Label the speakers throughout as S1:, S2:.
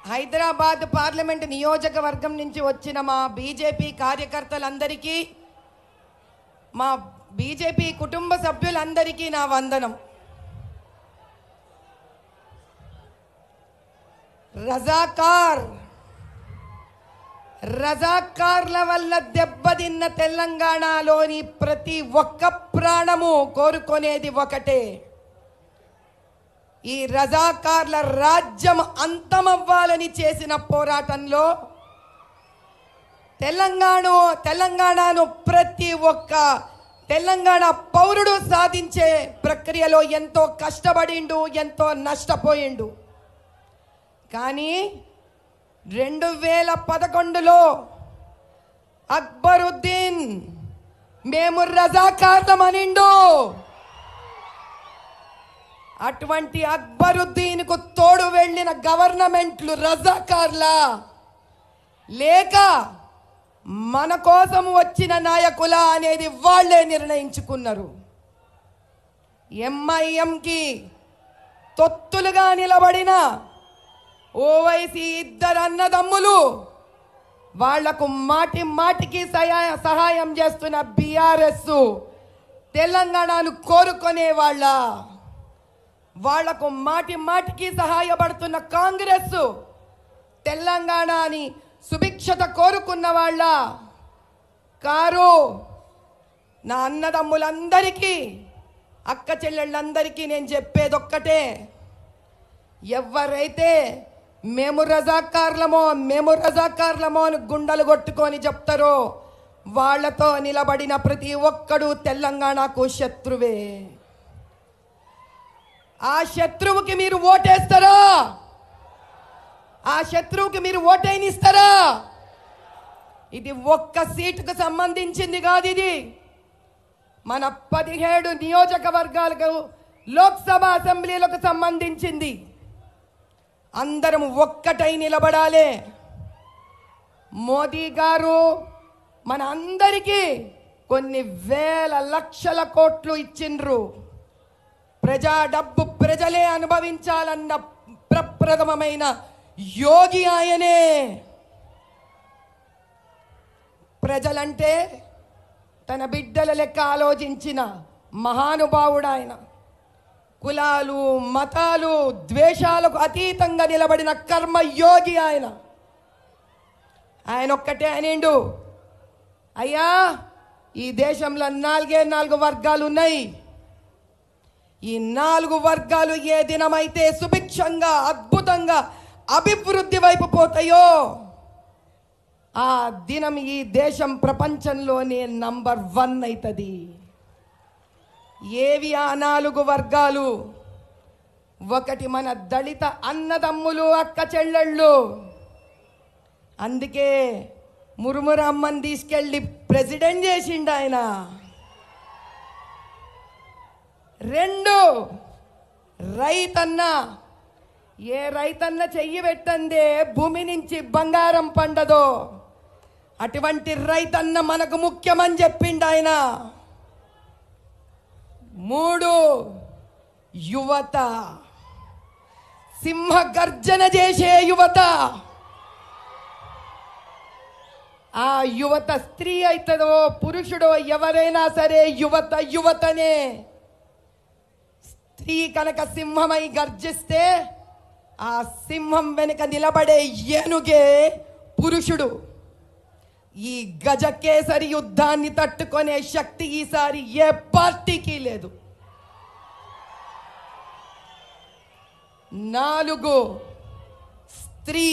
S1: Hyderabad parliament నియోజకవర్గం నుంచి వచ్చిన మా బీజేపీ కార్యకర్తలందరికీ మా బీజేపీ కుటుంబ సభ్యులందరికీ నా వందనం రజాకార్ రజాకార్ల వల్ల దెబ్బతిన్న తెలంగాణలోని ప్రతి ఒక్క ప్రాణము కోరుకునేది ఒకటే ఈ రజాకార్ల రాజ్యం అంతమవ్వాలని చేసిన పోరాటంలో తెలంగాణ తెలంగాణను ప్రతి ఒక్క తెలంగాణ పౌరుడు సాధించే ప్రక్రియలో ఎంతో కష్టపడిండు ఎంతో నష్టపోయిండు కానీ రెండు వేల పదకొండులో అక్బరుద్దీన్ మేము రజాకార్లమనిండు అటువంటి అక్బరుద్దీన్కు తోడు వెళ్ళిన గవర్నమెంట్లు రజాకార్లా లేక మన కోసం వచ్చిన నాయకుల అనేది వాళ్ళే నిర్ణయించుకున్నారు ఎంఐఎంకి తొత్తులుగా నిలబడిన ఓవైసీ ఇద్దరు అన్నదమ్ములు వాళ్లకు మాటి మాటికి సహాయ సహాయం చేస్తున్న బీఆర్ఎస్ తెలంగాణను కోరుకునే వాళ్ళ వాళ్లకు మాటి మాటికి సహాయపడుతున్న కాంగ్రెస్ తెలంగాణని సుభిక్షత కోరుకున్న వాళ్ళ కారు నా అన్నదమ్ములందరికీ అక్క చెల్లెళ్ళందరికీ నేను చెప్పేదొక్కటే ఎవరైతే మేము రజాకార్లమో మేము రజాకార్లమో అని గుండెలు కొట్టుకొని చెప్తారో వాళ్ళతో నిలబడిన ప్రతి ఒక్కడు తెలంగాణకు శత్రువే ఆ శత్రువుకి మీరు ఓటేస్తారా ఆ శత్రువుకి మీరు ఓటైనిస్తారా ఇది ఒక్క సీటుకు సంబంధించింది కాదు ఇది మన పదిహేడు నియోజకవర్గాలకు లోక్సభ అసెంబ్లీలకు సంబంధించింది అందరం ఒక్కటై నిలబడాలి మోదీ గారు మన అందరికీ కొన్ని వేల లక్షల కోట్లు ఇచ్చిండ్రు ప్రజా డబ్బు ప్రజలే అనుభవించాలన్న ప్రప్రథమమైన యోగి ఆయనే ప్రజలంటే తన బిడ్డల లెక్క ఆలోచించిన మహానుభావుడు ఆయన కులాలు మతాలు ద్వేషాలకు అతీతంగా నిలబడిన కర్మయోగి ఆయన ఆయన ఒక్కటే అనిండు అయ్యా ఈ దేశంలో నాలుగే నాలుగు వర్గాలు ఉన్నాయి ఈ నాలుగు వర్గాలు ఏ దినమైతే సుభిక్షంగా అద్భుతంగా అభివృద్ధి వైపు పోతాయో ఆ దినం ఈ దేశం ప్రపంచంలోనే నంబర్ వన్ అవుతుంది ఏవి ఆ నాలుగు వర్గాలు ఒకటి మన దళిత అన్నదమ్ములు అక్క చెల్లెళ్ళు అందుకే మురుమురు అమ్మని తీసుకెళ్ళి ప్రెసిడెంట్ చేసిండు ఆయన రెండు రైతన్న ఏ రైతన్న చెయ్యి పెట్టందే భూమి నుంచి బంగారం పండదో అటువంటి రైతన్న మనకు ముఖ్యమని చెప్పిండు ఆయన మూడు యువత సింహ గర్జన చేసే యువత ఆ యువత స్త్రీ అవుతుందో పురుషుడో ఎవరైనా సరే యువత యువతనే స్త్రీ కనుక సింహమై గర్జిస్తే ఆ సింహం వెనుక నిలబడే ఏనుగే పురుషుడు ఈ గజకేసరి యుద్ధాన్ని తట్టుకునే శక్తి ఈసారి ఏ పార్టీకి లేదు నాలుగు స్త్రీ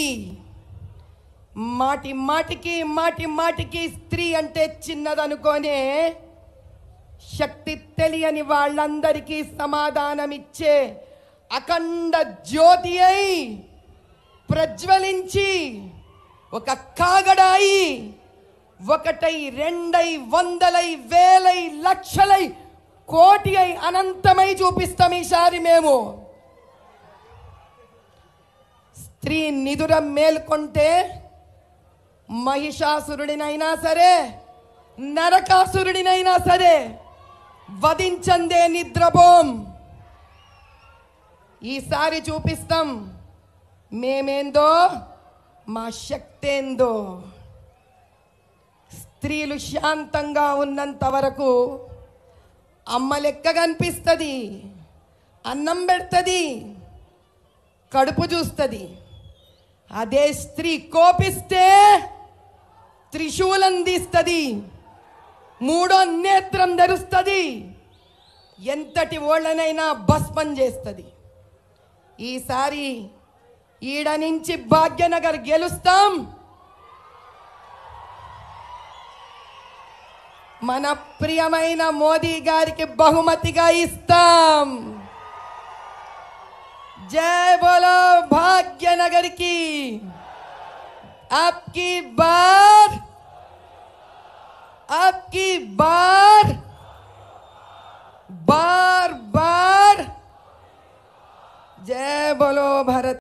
S1: మాటి మాటికి మాటి మాటికి స్త్రీ అంటే చిన్నదనుకోనే శక్తి తెలియని వాళ్ళందరికీ సమాధానమిచ్చే అఖండ జ్యోతి అయి ప్రజ్వలించి ఒక కాగడాయి ఒకటై రెండై వందలై వేలై లక్షలై కోటి అయి అనంతమై చూపిస్తాం ఈసారి మేము స్త్రీ నిదుర మేల్కొంటే మహిషాసురుడినైనా సరే నరకాసురుడినైనా సరే వధించందే నిద్రపోం ఈసారి చూపిస్తాం మేమేందో మా శక్తి ఏందో స్త్రీలు శాంతంగా ఉన్నంత వరకు అమ్మ లెక్క కనిపిస్తుంది అన్నం పెడుతుంది కడుపు చూస్తుంది అదే స్త్రీ కోపిస్తే త్రిశూలం తీస్తుంది మూడో నేత్రం ధరుస్తుంది ఎంతటి ఓళ్ళనైనా భస్మం చేస్తుంది ఈసారి ఈడ నుంచి భాగ్యనగర్ గెలుస్తాం మన ప్రియమైన మోదీ గారికి బహుమతిగా ఇస్తాం జై బోలో భాగ్యనగర్ की आपकी बार आपकी बार बार बार जय बोलो भारत